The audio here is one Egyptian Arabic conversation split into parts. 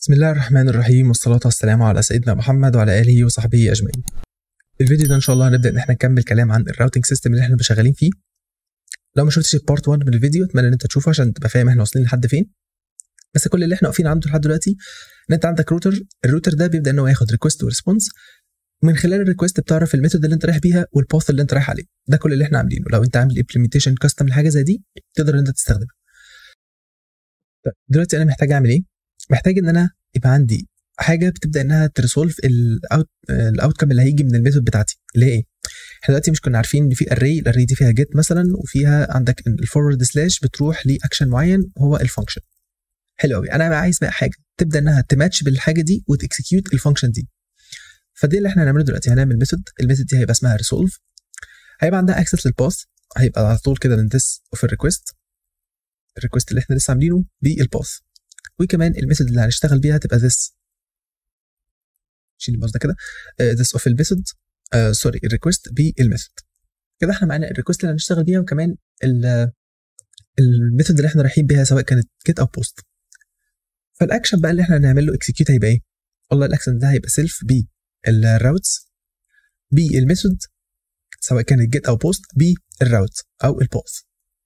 بسم الله الرحمن الرحيم والصلاة والسلام على سيدنا محمد وعلى آله وصحبه أجمعين. في الفيديو ده إن شاء الله هنبدأ إن إحنا نكمل كلام عن الراوتنج سيستم اللي إحنا شغالين فيه. لو ما شفتش البارت 1 من الفيديو أتمنى إن أنت تشوفه عشان تبقى فاهم إحنا واصلين لحد فين. بس كل اللي إحنا واقفين عنده لحد دلوقتي إن أنت عندك روتر، الروتر ده بيبدأ إن هو ياخد ريكوست وريسبونس من خلال الريكوست بتعرف الميثود اللي انت رايح بيها والباث اللي انت رايح عليه ده كل اللي احنا عاملينه لو انت عامل امبلمنتيشن كاستم لحاجه زي دي تقدر ان انت تستخدمها طيب دلوقتي انا محتاج اعمل ايه محتاج ان انا يبقى عندي حاجه بتبدا انها تريسولف الاوت الاوت كام اللي هيجي من الميثود بتاعتي اللي هي ايه احنا دلوقتي مش كنا عارفين ان في اري الاري دي فيها جيت مثلا وفيها عندك الفورورد سلاش بتروح لاكشن معين هو الفانكشن حلو قوي انا بقى عايز بقى حاجه تبدا انها تماتش بالحاجه دي وتكسكيوت الفانكشن دي فدي اللي احنا هنعمله دلوقتي هنعمل ميثود الميثود دي هيبقى اسمها ريسولف هيبقى عندها اكسس للباث هيبقى على طول كده من this اوف الريكوست الريكوست اللي احنا لسه عاملينه بالباث وكمان الميثود اللي هنشتغل بيها هتبقى this شيل الباص ده كده this اوف الميثود سوري الريكوست بالميثود كده احنا معانا الريكوست اللي هنشتغل بيها وكمان الميثود اللي احنا رايحين بيها سواء كانت جيت او بوست فالاكشن بقى اللي احنا هنعمل له اكسكيوت هيبقى ايه والله الاكشن ده هيبقى سيلف بي الراوتس بالميثود سواء كانت جيت او بوست بالراوت او الباث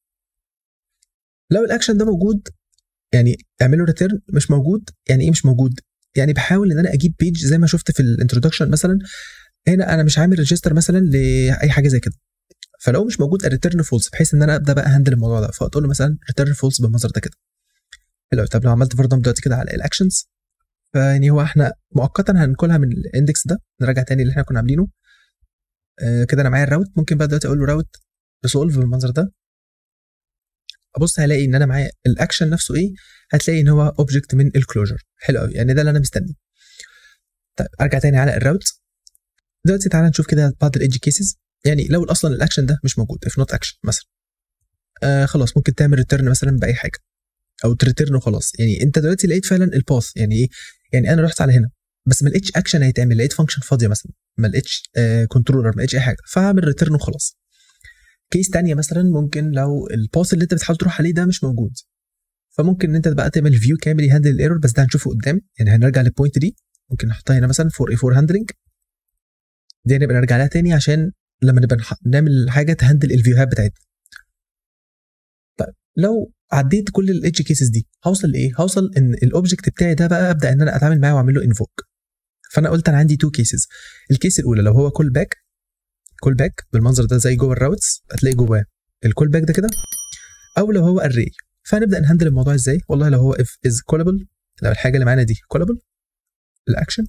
لو الاكشن ده موجود يعني اعمله ريتيرن مش موجود يعني ايه مش موجود يعني بحاول ان انا اجيب بيج زي ما شفت في الانترودكشن مثلا هنا انا مش عامل ريجستر مثلا لاي حاجه زي كده فلو مش موجود الريتيرن فولس بحيث ان انا ابدا بقى هندل الموضوع ده فتقول له مثلا ريتيرن فولس بالمنظر ده كده حلو طب لو عملت فرضا دلوقتي كده على الاكشنز فيعني هو احنا مؤقتا هننقلها من الاندكس ده نراجع تاني اللي احنا كنا عاملينه آه كده انا معايا الراوت ممكن بقى دلوقتي اقول له راوت ريسولف بالمنظر ده ابص هلاقي ان انا معايا الاكشن نفسه ايه هتلاقي ان هو اوبجكت من الكلوجر حلو قوي يعني ده اللي انا مستنيه طيب ارجع تاني على الراوت دلوقتي تعالى نشوف كده بعض الايدج كيسز يعني لو اصلا الاكشن ده مش موجود اف نوت اكشن مثلا آه خلاص ممكن تعمل ريتيرن مثلا باي حاجه او تريتيرن وخلاص يعني انت دلوقتي لقيت فعلا الباث يعني ايه يعني انا رحت على هنا بس ما لقيتش اكشن هيتعمل لقيت فانكشن فاضيه مثلا ما لقيتش آه كنترولر ما لقيتش اي حاجه فهعمل ريتيرن وخلاص كيس تانية مثلا ممكن لو الباث اللي انت بتحاول تروح عليه ده مش موجود فممكن ان انت بقى تعمل فيو كامل يهندل الايرور بس ده هنشوفه قدام يعني هنرجع للبوينت دي ممكن نحطها هنا مثلا فور اي 4 هاندلنج دي هنبقى نرجع لها تاني عشان لما نبقى نعمل حاجه تهندل الفيوهات بتاعتنا طيب لو عديت كل الايدج كيسز دي هوصل لايه؟ هوصل ان الاوبجكت بتاعي ده بقى ابدا ان انا اتعامل معاه واعمل له انفوك فانا قلت انا عندي تو كيسز الكيس الاولى لو هو كول باك كول باك بالمنظر ده زي جوه الراوتس هتلاقي جواه الكول باك ده كده او لو هو اري فهنبدا نهندل الموضوع ازاي؟ والله لو هو اف از كولابل لو الحاجه اللي معانا دي كولابل الاكشن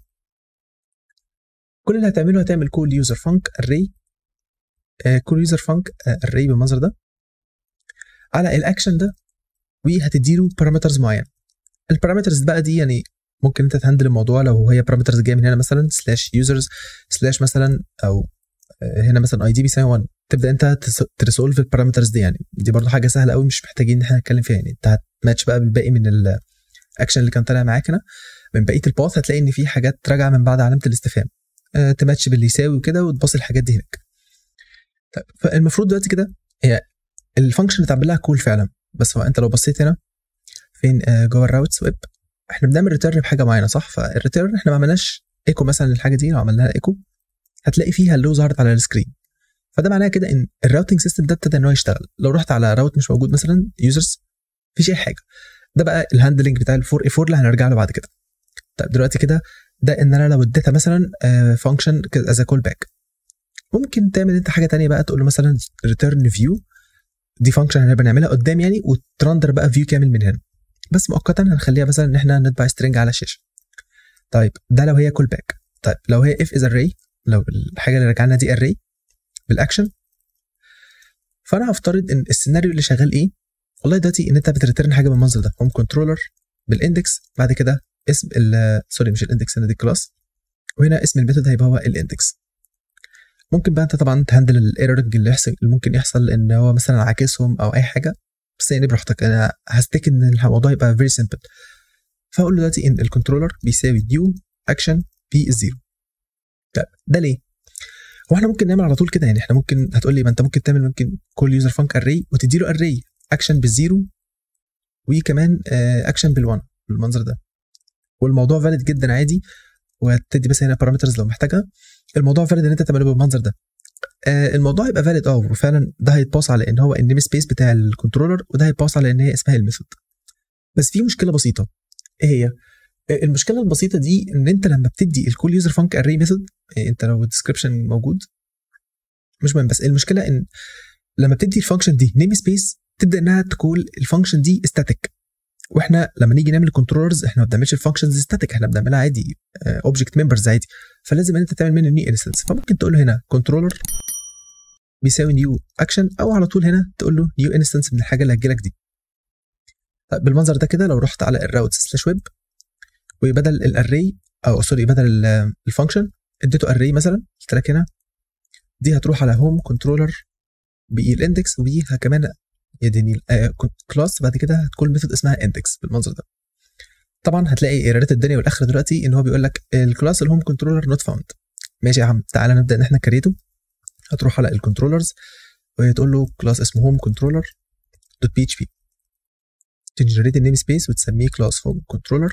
كل اللي هتعمله هتعمل كول يوزر فانك اري كول يوزر فانك اري بالمنظر ده على الاكشن ده وهتديله بارامترز معين البارامترز بقى دي يعني ممكن انت تهندل الموضوع لو هي بارامترز جايه من هنا مثلا سلاش يوزرز سلاش مثلا او هنا مثلا اي دي بيساوي 1 تبدا انت تريسولف البارامترز دي يعني دي برضو حاجه سهله قوي مش محتاجين ان احنا نتكلم فيها يعني انت هتماتش بقى بالباقي من الاكشن اللي كان طالع معاك هنا من بقيه الباث هتلاقي ان في حاجات راجعه من بعد علامه الاستفهام أه تماتش باللي يساوي وكده وتبص الحاجات دي هناك طيب فالمفروض دلوقتي كده هي الفانكشن بتعمل لها كول فعلا بس هو انت لو بصيت هنا فين آه جوه الراوتس ويب احنا بنعمل ريتيرن بحاجه معينه صح فالريتيرن احنا ما عملناش ايكو مثلا للحاجه دي لو عملنا لها ايكو هتلاقي فيها اللو ظهرت على السكرين فده معناه كده ان الراوتنج سيستم ده ابتدى ان هو يشتغل لو رحت على راوت مش موجود مثلا يوزرز مفيش اي حاجه ده بقى الهاندلنج بتاع ال 4 اي 4 اللي هنرجع له بعد كده طيب دلوقتي كده ده ان انا لو اديتها مثلا فانكشن از كول باك ممكن تعمل انت حاجه تانية بقى تقول له مثلا ريتيرن فيو دي فانكشن هنبقى نعملها قدام يعني وترندر بقى فيو كامل من هنا بس مؤقتا هنخليها مثلا ان احنا نطبع سترنج على الشاشه طيب ده لو هي كول باك طيب لو هي اف از اري لو الحاجه اللي رجعنا دي اري بالاكشن فانا هفترض ان السيناريو اللي شغال ايه والله دلوقتي ان انت بتريترن حاجه بالمنظر ده هوم كنترولر بالاندكس بعد كده اسم ال سوري مش الاندكس هنا دي كلاس وهنا اسم الميثود هيبقى هو الاندكس ممكن بقى انت طبعا تهندل الايرورنج اللي يحصل اللي ممكن يحصل ان هو مثلا عاكسهم او اي حاجه بس يعني براحتك انا هستيك ان الموضوع يبقى فيري سمبل فاقول له دلوقتي ان الكنترولر بيساوي ديو اكشن بي الزيرو طب ده ليه؟ هو احنا ممكن نعمل على طول كده يعني احنا ممكن هتقول لي ما انت ممكن تعمل ممكن كل يوزر فانك اري وتدي له اري اكشن بالزيرو وكمان اكشن بالوان بالمنظر ده والموضوع فاليد جدا عادي وتدي بس هنا بارامترز لو محتاجها الموضوع فاليد ان انت تعمله بالمنظر ده آه الموضوع هيبقى فاليد اه وفعلا ده هيتباص على ان هو النيم سبيس بتاع الكنترولر وده هيتباص على ان هي اسمها الميثود بس في مشكله بسيطه ايه هي؟ آه، المشكله البسيطه دي ان انت لما بتدي الكول يوزر فانك اري ميثود انت لو الديسكربشن موجود مش مهم بس المشكله ان لما بتدي الفانكشن دي نيم سبيس تبدا انها تكول الفانكشن دي ستاتيك واحنا لما نيجي نعمل كنترولرز احنا ما بنعملش الفانكشنز ستاتيك احنا بنعملها عادي اوبجكت ممبرز عادي فلازم ان انت تعمل منه نيو انستنس فممكن تقول له هنا كنترولر بيساوي نيو اكشن او على طول هنا تقول له نيو انستنس من الحاجه اللي هتجيلك دي طيب بالمنظر ده كده لو رحت على الراوت سلاش ويب وبدل الاري او سوري بدل الفانكشن اديته اري مثلا قلت لك هنا دي هتروح على هوم كنترولر بالاندكس ودي كمان يديني كلاس بعد كده هتكون ميثود اسمها اندكس بالمنظر ده طبعا هتلاقي ايرادات الدنيا والاخره دلوقتي ان هو بيقول لك الكلاس الهوم كنترولر نوت فاوند ماشي يا عم تعالى نبدا ان احنا كريته هتروح على الكنترولرز وهي تقول له كلاس اسمه هوم كنترولر دوت بي اتش بي تجنريت النيم سبيس وتسميه كلاس هوم كنترولر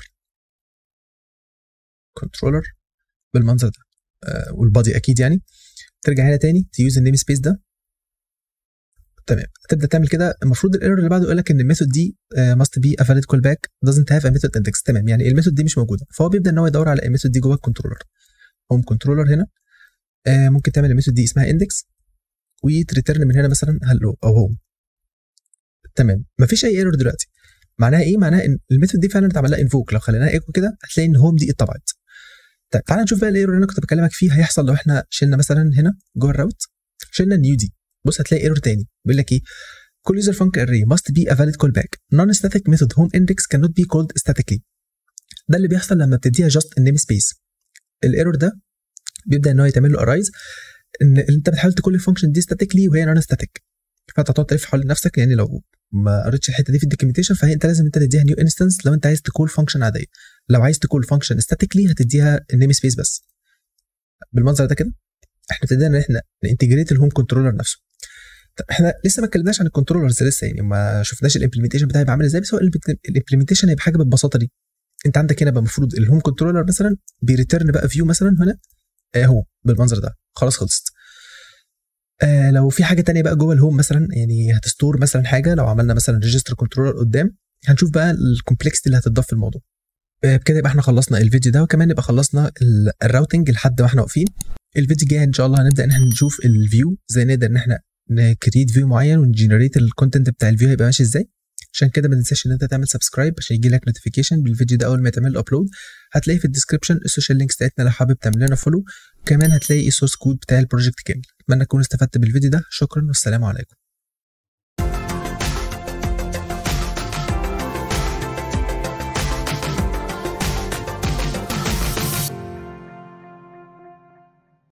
كنترولر بالمنظر ده آه والبادي اكيد يعني ترجع هنا تاني تيوز النيم سبيس ده تمام تبدا تعمل كده المفروض الايرور اللي بعده يقول لك ان الميثود دي ماست بي افاليد كول باك doesn't have a method index تمام يعني الميثود دي مش موجوده فهو بيبدا ان هو يدور على الميثود دي جوه الكنترولر هوم كنترولر هنا آه ممكن تعمل الميثود دي اسمها اندكس وتريترن من هنا مثلا هلو او هوم تمام مفيش اي ايرور دلوقتي معناها ايه معناها ان الميثود دي فعلا اتعمل لها انفوك لو خليناها ايكو كده هتلاقي ان هوم دي اتطبعت طيب تعالى نشوف بقى الايرور اللي انا كنت بكلمك فيه هيحصل لو احنا شلنا مثلا هنا جوه الراوت شلنا النيو دي بص هتلاقي ايرور تاني بيقول لك ايه كل user function array must be a valid callback non-static method home index cannot be called statically ده اللي بيحصل لما بتديها just النيم سبيس الايرور ده بيبدا ان هو يتعمل له arise ان انت بتحاول تكل الفانكشن دي statically وهي non static فانت هتقعد تلف حوالين نفسك يعني لو ما قريتش الحته دي في الدوكيومنتيشن فهي انت لازم انت تديها نيو انستنس لو انت عايز تكول فانكشن عاديه لو عايز تكول فانكشن statically هتديها النيم سبيس بس بالمنظر ده كده احنا ابتدينا ان احنا ننتجريت الهوم كنترولر نفسه طب احنا لسه ما اتكلمناش عن الكنترولرز لسه يعني ما شفناش الامبلمنتيشن بتاعي هيبقى عامل ازاي بس هو الامبلمنتيشن هيبقى حاجه بالبساطه دي انت عندك هنا بقى المفروض الهوم كنترولر مثلا بيريترن بقى فيو مثلا هنا اهو بالمنظر ده خلاص خلصت آه لو في حاجه تانية بقى جوه الهوم مثلا يعني هتستور مثلا حاجه لو عملنا مثلا ريجستر كنترولر قدام هنشوف بقى الكومبلكسيتي اللي هتضاف في الموضوع آه بكده يبقى احنا خلصنا الفيديو ده وكمان نبقى خلصنا الراوتنج لحد ما احنا واقفين الفيديو الجاي ان شاء الله هنبدا ان احنا نشوف الفيو ازاي نقدر ان احنا نكريت فيو معين ونجنريت الكونتنت بتاع الفيو هيبقى ماشي ازاي عشان كده ما تنساش ان انت تعمل سبسكرايب عشان يجي لك نوتيفيكيشن بالفيديو ده اول ما يتعمل له ابلود هتلاقي في الديسكربشن السوشيال لينكس بتاعتنا لو حابب تعمل لنا فولو كمان هتلاقي السورس كود بتاع البروجكت كامل اتمنى تكونوا استفدت بالفيديو ده شكرا والسلام عليكم